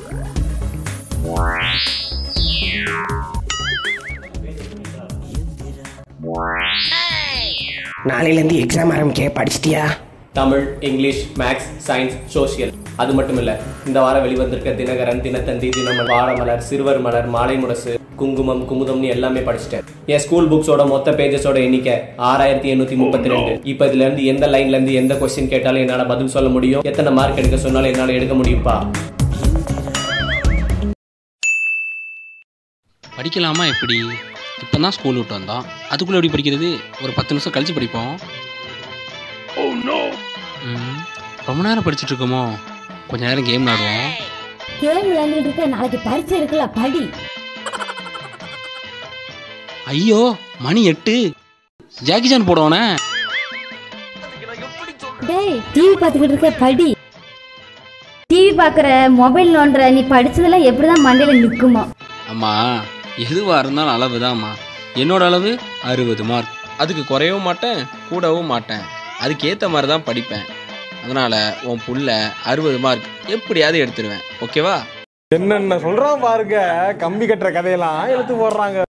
நாளையிலேருந்து எக்ஸாம் ஆரம்பிக்க படிச்சிட்டியா Tamil English maths science social அது மட்டும் இல்ல இந்த வாரம் வெளிவந்திருக்க தினகரன் தினத்தந்தி தினமலர் வாரமலர் சிறுவர் மலர் மாலை முரசு குங்குமம் குமுதம்னு எல்லாமே படிச்சிட்டேன் என் ஸ்கூல் புக்ஸோட மொத்த பேஜஸோட எண்ணிக்கை ஆறாயிரத்தி எண்ணூத்தி முப்பத்தி ரெண்டு இப்போ இதுல இருந்து எந்த லைன்ல இருந்து எந்த கொஸ்டின் கேட்டாலும் என்னால பதில் சொல்ல முடியும் எத்தனை மார்க் எடுக்க சொன்னாலும் என்னால எடுக்க முடியும்ப்பா படிக்கலாமா எப்படி இப்போ தான் ஸ்கூல் விட்டு வந்தோம் அதுக்குள்ளே எப்படி படிக்கிறது ஒரு பத்து நிமிஷம் கழிச்சு படிப்போம் ம், ரொம்ப நேரம் படிச்சுட்டு இருக்கோமோ கொஞ்ச நேரம் கேம் விளாடுவோம் கேம் விளையாண்டுட்டு இருக்க நாளைக்கு பரீட்சை இருக்குல்ல படி ஐயோ மணி எட்டு ஜாக்கி ஜான் போடுவானே டேய் டிவி பார்த்துக்கிட்டு இருக்க படி டிவி பார்க்குற மொபைல் நோண்டுற நீ படிச்சதெல்லாம் எப்படிதான் மண்டையில நிற்குமோ அம்மா எதுவாக இருந்தாலும் அளவு தான்மா என்னோட அளவு அறுபது மார்க் அதுக்கு குறையவும் மாட்டேன் கூடவும் மாட்டேன் அதுக்கு ஏற்ற மாதிரி தான் படிப்பேன் அதனால் உன் புள்ள அறுபது மார்க் எப்படியாவது எடுத்துருவேன் ஓகேவா என்னென்ன சொல்றான் பாருங்க கம்பி கட்டுற கதையெல்லாம் எடுத்து போடுறாங்க